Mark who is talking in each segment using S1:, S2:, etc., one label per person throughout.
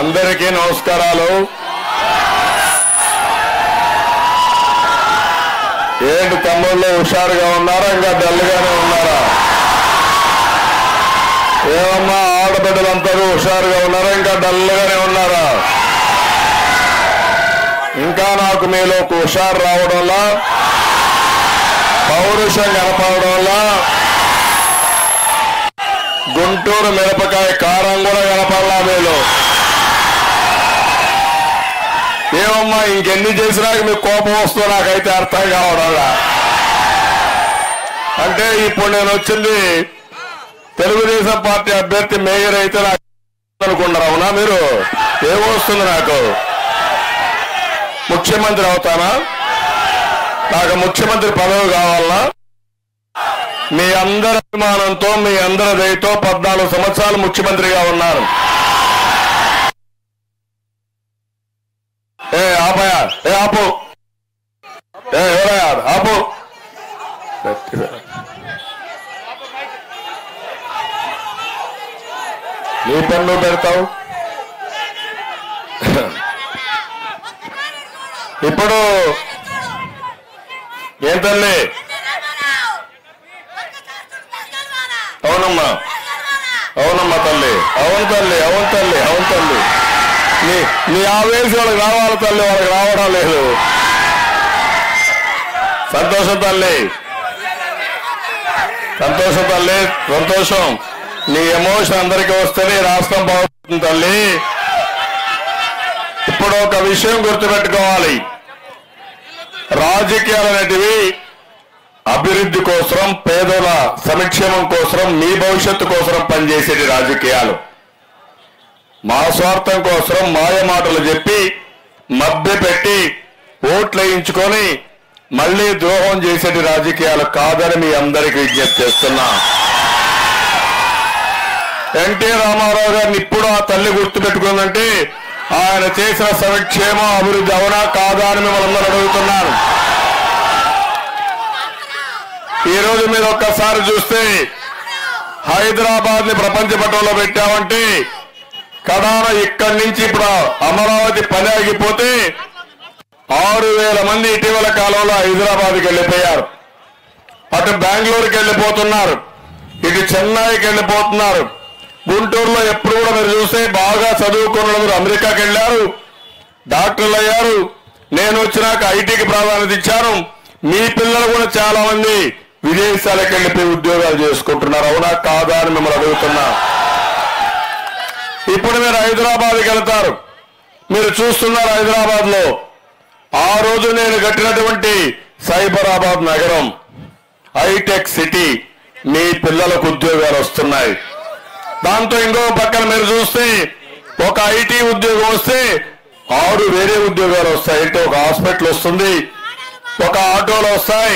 S1: అందరికీ నమస్కారాలు ఏంటి తమ్ముళ్ళు హుషారుగా ఉన్నారా ఇంకా డల్గానే ఉన్నారా ఏమమ్మా ఆడబిడ్డలందరూ హుషారుగా ఉన్నారా ఇంకా డల్గానే ఉన్నారా ఇంకా నాకు మీలో ఒక హుషారు రావడంలా పౌరుషం కనపడడంలా గుంటూరు మిరపకాయ కారం కూడా కనపడలా మీలో ఏమమ్మా ఇంకెన్ని చేసినాక మీకు కోపం వస్తుందో నాకైతే అర్థం కావడంలా అంటే ఇప్పుడు నేను వచ్చింది తెలుగుదేశం పార్టీ అభ్యర్థి మేయర్ అయితే నాకు అనుకున్నారు అవునా మీరు ఏమొస్తుంది నాకు ముఖ్యమంత్రి అవుతానా నాకు ముఖ్యమంత్రి పదవి కావాలనా మీ అందరి అభిమానంతో మీ అందరి దయతో పద్నాలుగు సంవత్సరాలు ముఖ్యమంత్రిగా ఉన్నారు ఏ ఆపయా ఏ ఆపు ఏ ఎవరయ్యా ఆపు గట్టిగా. నీ పన్ను పెడతావు ఇప్పుడు ఏం తల్లి అవునమ్మా అవునమ్మా తల్లి అవును తల్లి అవును తల్లి అవును తల్లి నీ నీ ఆవేశం వాళ్ళకి రావాలి తల్లి వాళ్ళకి రావడం లేదు సంతోషం తల్లి సంతోషం తల్లి సంతోషం నీ ఎమోషన్ అందరికీ వస్తేనే ఈ రాష్ట్రం బాగుంటుంది తల్లి ఇప్పుడు ఒక విషయం గుర్తుపెట్టుకోవాలి రాజకీయాలు అనేటివి అభివృద్ధి కోసం పేదల సంక్షేమం కోసం మీ భవిష్యత్తు కోసం పనిచేసేటి రాజకీయాలు మా స్వార్థం కోసం మాయ మాటలు చెప్పి మభ్యపెట్టి ఓట్లు వేయించుకొని మళ్ళీ ద్రోహం చేసేటి రాజకీయాలు కాదని మీ అందరికీ విజ్ఞప్తి చేస్తున్నా ఎన్టీ రామారావు గారిని ఇప్పుడు ఆ తల్లి గుర్తుపెట్టుకుందంటే ఆయన చేసిన సంక్షేమం అభివృద్ధి అవునా కాదా అని మిమ్మల్ని అందరూ అడుగుతున్నాను ఈ రోజు మీరు ఒక్కసారి చూస్తే హైదరాబాద్ ని ప్రపంచ పటంలో పెట్టామంటే కడాన ఇక్కడి నుంచి ఇప్పుడు అమరావతి పని ఆగిపోతే ఆరు వేల మంది ఇటీవల కాలంలో హైదరాబాద్కి వెళ్ళిపోయారు అటు బెంగళూరుకి వెళ్ళిపోతున్నారు ఇటు చెన్నైకి వెళ్ళిపోతున్నారు గుంటూరులో ఎప్పుడు కూడా మీరు చూస్తే బాగా చదువుకున్న వాళ్ళు అమెరికాకి వెళ్ళారు డాక్టర్లు అయ్యారు నేను వచ్చినాక ఐటీకి ప్రాధాన్యత ఇచ్చాను మీ పిల్లలు కూడా చాలా మంది విదేశాలకు వెళ్ళిపోయి ఉద్యోగాలు చేసుకుంటున్నారు అవునా కాదా అని మిమ్మల్ని అడుగుతున్నా ఇప్పుడు మీరు హైదరాబాద్కి వెళ్తారు మీరు చూస్తున్నారు హైదరాబాద్ లో ఆ రోజు నేను కట్టినటువంటి సైబరాబాద్ నగరం హైటెక్ సిటీ మీ పిల్లలకు ఉద్యోగాలు వస్తున్నాయి దాంతో ఇంకో పక్కన మీరు చూస్తే ఒక ఐటీ ఉద్యోగం వస్తే ఆరు వేరే ఉద్యోగాలు వస్తాయి అంటే ఒక హాస్పిటల్ వస్తుంది ఒక ఆటోలు వస్తాయి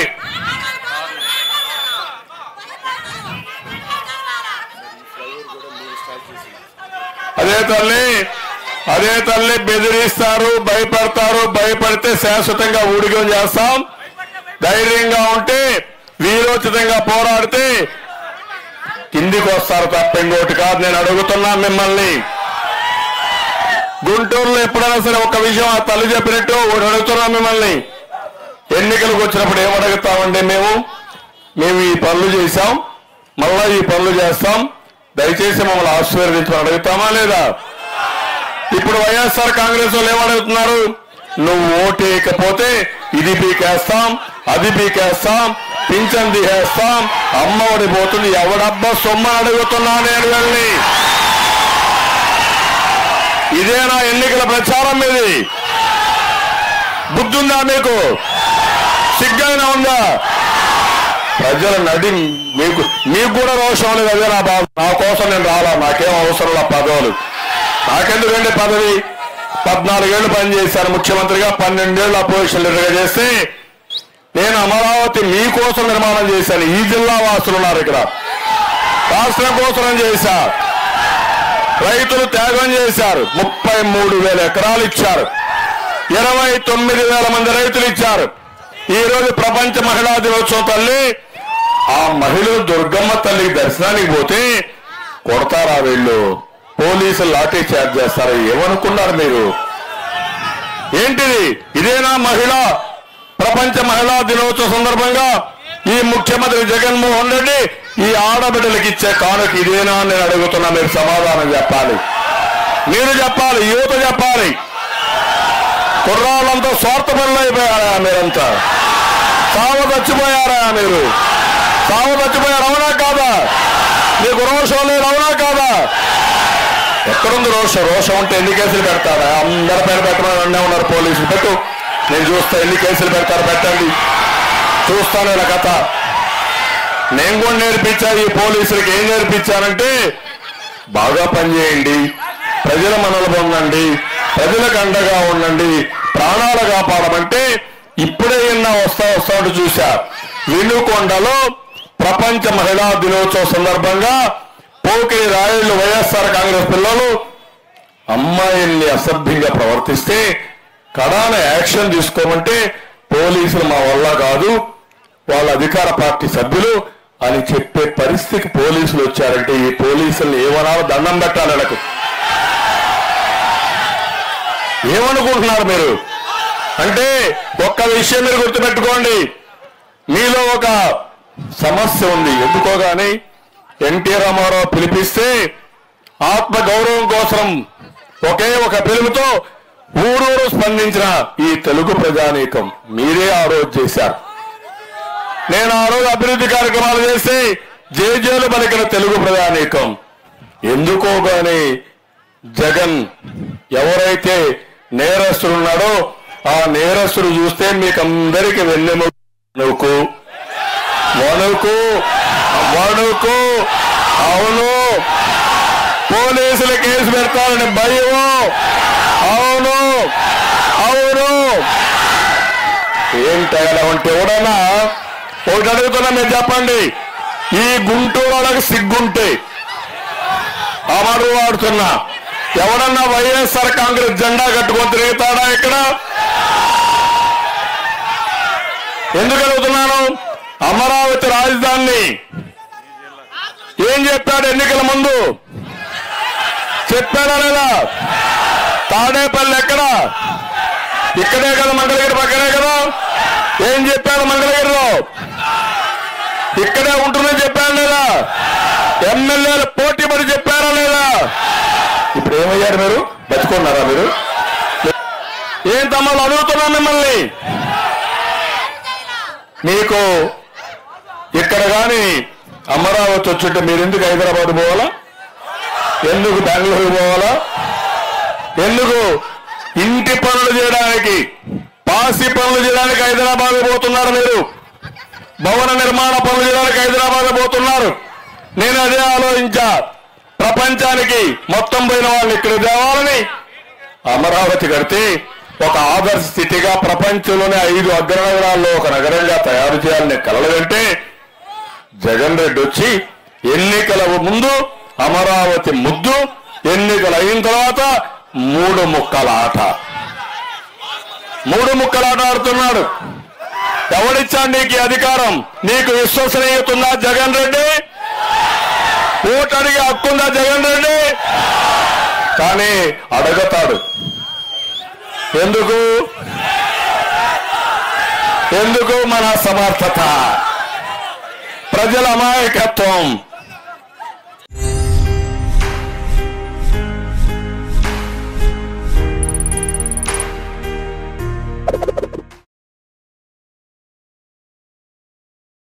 S1: అదే తల్లి అదే తల్లి బెదిరిస్తారు భయపడతారు భయపడితే శాశ్వతంగా ఊడిగం చేస్తాం ధైర్యంగా ఉంటే వీరోచితంగా పోరాడితే కిందికి వస్తారు తప్ప ఇంకోటి కాదు నేను అడుగుతున్నా మిమ్మల్ని గుంటూరులో ఎప్పుడైనా సరే ఒక విషయం ఆ తల్లి చెప్పినట్టు ఒకటి అడుగుతున్నా మిమ్మల్ని ఎన్నికలకు వచ్చినప్పుడు ఏమడుగుతామండి మేము మేము ఈ పనులు చేశాం మళ్ళా ఈ పనులు చేస్తాం దయచేసి మమ్మల్ని ఆశీర్వదించమని అడుగుతామా లేదా ఇప్పుడు వైఎస్ఆర్ కాంగ్రెస్ వాళ్ళు ఏమడుగుతున్నారు నువ్వు ఓటేయకపోతే ఇది పీకేస్తాం అది పీకేస్తాం పింఛన్ తీసేస్తాం అమ్మ ఒడి పోతుంది ఎవడబ్బా సొమ్మ అడుగుతున్నా నేను వెళ్ళి ఇదే నా ఎన్నికల ప్రచారం మీది బుద్ధుందా మీకు సిగ్గైనా ఉందా ప్రజల నడి మీకు మీకు కూడా రోషం లేదు అదే నా బాధ నా కోసం నేను రాలా నాకేం అవసరం లేదు పదవులు నాకెందుకండి పదవి పద్నాలుగేళ్లు పనిచేశాను ముఖ్యమంత్రిగా పన్నెండేళ్లు అపోజిషన్ లీడర్గా చేస్తే నేను అమరావతి మీకోసం నిర్మాణం చేశాను ఈ జిల్లా వాసులు ఉన్నారు ఇక్కడ రాష్ట్రం కోసం చేశా రైతులు త్యాగం చేశారు ముప్పై మూడు వేల ఎకరాలు ఇచ్చారు ఇరవై తొమ్మిది వేల మంది రైతులు ఇచ్చారు ఈ రోజు ప్రపంచ మహిళా దినోత్సవం తల్లి ఆ మహిళలు దుర్గమ్మ తల్లికి దర్శనానికి పోతే కొడతారా వీళ్ళు పోలీసులు లాఠీ చార్జ్ చేస్తారు ఏమనుకున్నారు మీరు ఏంటిది ఇదేనా మహిళ ప్రపంచ మహిళా దినోత్సవ సందర్భంగా ఈ ముఖ్యమంత్రి జగన్మోహన్ రెడ్డి ఈ ఆడబిడ్డలకు ఇచ్చే కానుక ఇదేనా అని నేను అడుగుతున్నా మీరు సమాధానం చెప్పాలి మీరు చెప్పాలి యువత చెప్పాలి కుర్రాళ్ళంతా స్వార్థపరులు అయిపోయారా మీరంతా సావ చచ్చిపోయారా మీరు సావ చచ్చిపోయారు అవునా కాదా మీకు రోషం లేదు అవునా కాదా ఎక్కడుంది రోషం రోషం ఉంటే ఎన్ని కేసులు పెడతారా అందరి పేరు పెట్టమని అన్నీ ఉన్నారు పోలీసులు పెట్టు నేను చూస్తా ఎన్ని కేసులు పెడతారు పెట్టండి చూస్తాను ఇలా కథ నేను కూడా నేర్పించా ఈ పోలీసులకి ఏం నేర్పించానంటే బాగా పనిచేయండి ప్రజల మనలు పొందండి ప్రజలకు అండగా ఉండండి ప్రాణాలు కాపాడమంటే ఇప్పుడే ఎన్న వస్తా వస్తా ఉంటూ చూశా వినుకొండలో ప్రపంచ మహిళా దినోత్సవ సందర్భంగా పోకిరి రాయళ్లు వైఎస్ఆర్ కాంగ్రెస్ పిల్లలు అమ్మాయిల్ని అసభ్యంగా ప్రవర్తిస్తే కడాన యాక్షన్ తీసుకోమంటే పోలీసులు మా వల్ల కాదు వాళ్ళ అధికార పార్టీ సభ్యులు అని చెప్పే పరిస్థితికి పోలీసులు వచ్చారంటే ఈ పోలీసులు ఏమనాలో దండం పెట్టాలి వీళ్ళకు ఏమనుకుంటున్నారు మీరు అంటే ఒక్క విషయం మీరు గుర్తుపెట్టుకోండి మీలో ఒక సమస్య ఉంది ఎందుకో గాని ఎన్టీ రామారావు పిలిపిస్తే ఆత్మ గౌరవం కోసం ఒకే ఒక పిలుపుతో ఊరూరు స్పందించిన ఈ తెలుగు ప్రజానీకం మీరే ఆ రోజు చేశారు నేను ఆ రోజు అభివృద్ధి కార్యక్రమాలు చేసి జేజేలు పలికిన తెలుగు ప్రజానీకం ఎందుకో గాని జగన్ ఎవరైతే నేరస్తుడు ఉన్నాడో ఆ నేరస్తుడు చూస్తే మీకు అందరికి వెన్నెముకు వణుకు వణుకు అవును పోలీసులు కేసు పెడతారని భయము అవును అవును ఏం తేడా ఉంటే ఎవడన్నా ఒకటి అడుగుతున్నా మీరు చెప్పండి ఈ గుంటూరు వాళ్ళకి సిగ్గుంటే ఆ మాట వాడుతున్నా ఎవడన్నా వైఎస్ఆర్ కాంగ్రెస్ జెండా కట్టుకొని తిరుగుతాడా ఇక్కడ ఎందుకు అడుగుతున్నాను అమరావతి రాజధానిని ఏం చెప్పాడు ఎన్నికల ముందు చెప్పాడా లేదా తాడేపల్లి ఎక్కడ ఇక్కడే కదా మంగళగిరి పక్కనే కదా ఏం చెప్పాడు మంగళగిరిలో ఇక్కడే ఉంటుందని చెప్పాడు లేదా ఎమ్మెల్యేలు పోటీ పడి చెప్పారా లేదా ఇప్పుడు ఏమయ్యారు మీరు బతుకున్నారా మీరు ఏం తమ్ముళ్ళు అడుగుతున్నా మిమ్మల్ని మీకు ఇక్కడ కానీ అమరావతి వచ్చుంటే మీరు ఎందుకు హైదరాబాద్ పోవాలా ఎందుకు బెంగళూరు పోవాలా ఎందుకు ఇంటి పనులు చేయడానికి పాసి పనులు చేయడానికి హైదరాబాద్ పోతున్నారు మీరు భవన నిర్మాణ పనులు చేయడానికి హైదరాబాద్ పోతున్నారు నేను అదే ఆలోచించా ప్రపంచానికి మొత్తం పోయిన వాళ్ళని ఇక్కడ తేవాలని అమరావతి కడితే ఒక ఆదర్శ స్థితిగా ప్రపంచంలోనే ఐదు అగ్రనగరాల్లో ఒక నగరంగా తయారు చేయాలని కలలు కంటే జగన్ రెడ్డి వచ్చి ఎన్నికల ముందు అమరావతి ముద్దు ఎన్నికలు అయిన తర్వాత మూడు ముక్కల ఆట మూడు ముక్కల ఆట ఆడుతున్నాడు ఎవడిచ్చాడు నీకు ఈ అధికారం నీకు విశ్వసనీయత ఉందా జగన్ రెడ్డి ఓటు అడిగే హక్కుందా జగన్ రెడ్డి కానీ అడగతాడు ఎందుకు ఎందుకు మన సమర్థత ప్రజల అమాయకత్వం